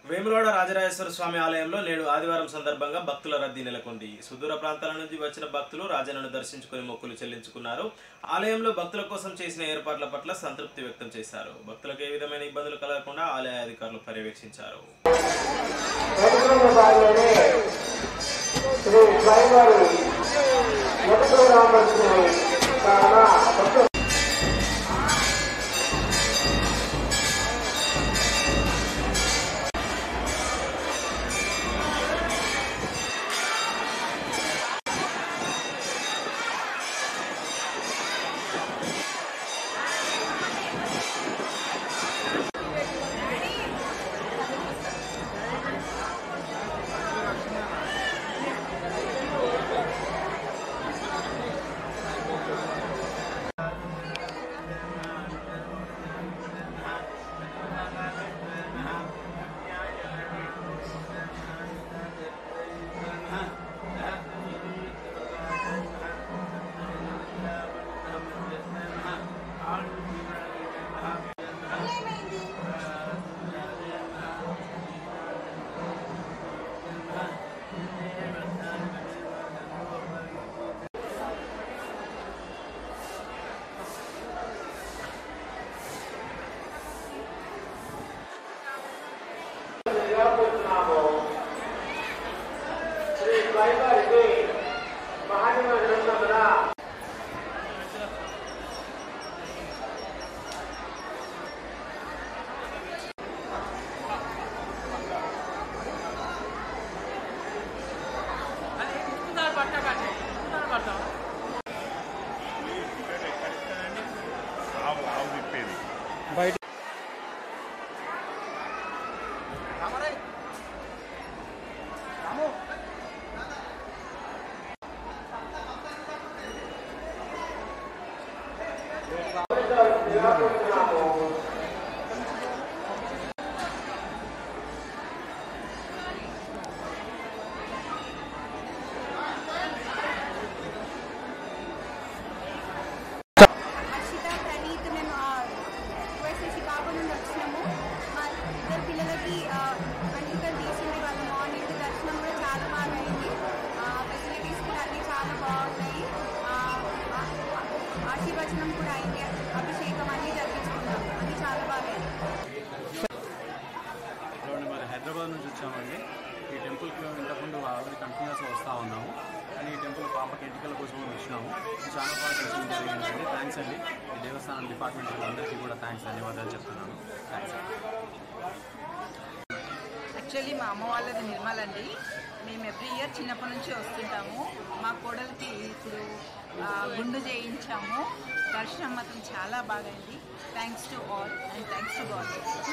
వేములవాడ రాజరాజేశ్వర స్వామి ఆలయంలో నేడు ఆదివారం సందర్భంగా భక్తుల రద్దీ నెలకొంది సుదూర ప్రాంతాల నుంచి వచ్చిన భక్తులు రాజన్నను దర్శించుకుని మొక్కులు చెల్లించుకున్నారు ఆలయంలో భక్తుల కోసం చేసిన ఏర్పాట్ల పట్ల సంతృప్తి వ్యక్తం చేశారు భక్తులకు ఏ విధమైన ఇబ్బందులు కలగకుండా ఆలయ అధికారులు పర్యవేక్షించారు వెనుకొండ బారిలోనే శ్రీ స్వామివారి మొదటి రామకృష్ణుని చాలా భక్తులు చేస్తున్నాము శ్రీ స్వామివారికి మహాత్మ గ్రంథమున ఆవు ఆవు విప్పేది హర్షిత ప్రణీత్ మేము యుఎస్ఏ షికాగో నుండి వచ్చినాము మా ఇద్దరు పిల్లలకి కంటికలు తీసింది వాళ్ళ మార్నింగ్ దర్శనం కూడా చాలా బాగా అయింది ఫెసిలిటీస్ కూడా అన్నీ చాలా బాగున్నాయి ఆ, ఆ, ఆశీర్వచనం కూడా అయింది అభిషేకం అన్నీ జరిపించుకున్నాం అన్నీ చాలా బాగా అయింది ఇప్పుడు మరి హైదరాబాద్ నుంచి వచ్చామండి ఈ టెంపుల్కి మేము ఇంతకుముందు ఆల్రెడీ కంటిన్యూస్గా వస్తూ ఉన్నాము కానీ ఈ టెంపుల్ పాపకి ఎంటికల కోసం వచ్చినాము ఇది చాలా బాగా దర్శనం జరిగిందండి థ్యాంక్స్ అండి ఈ దేవస్థానం డిపార్ట్మెంట్ అందరికీ కూడా థ్యాంక్స్ ధన్యవాదాలు చెప్తున్నాను థ్యాంక్స్ అండి యాక్చువల్లీ మా అమ్మ వాళ్ళది నిర్మల్ అండి మేము ఎవ్రీ ఇయర్ చిన్నప్పటి నుంచి వస్తుంటాము మా కోడలికి ఇప్పుడు ఆ, గుండు చేయించాము దర్శనం మాత్రం చాలా బాగైంది thanks to all and thanks to God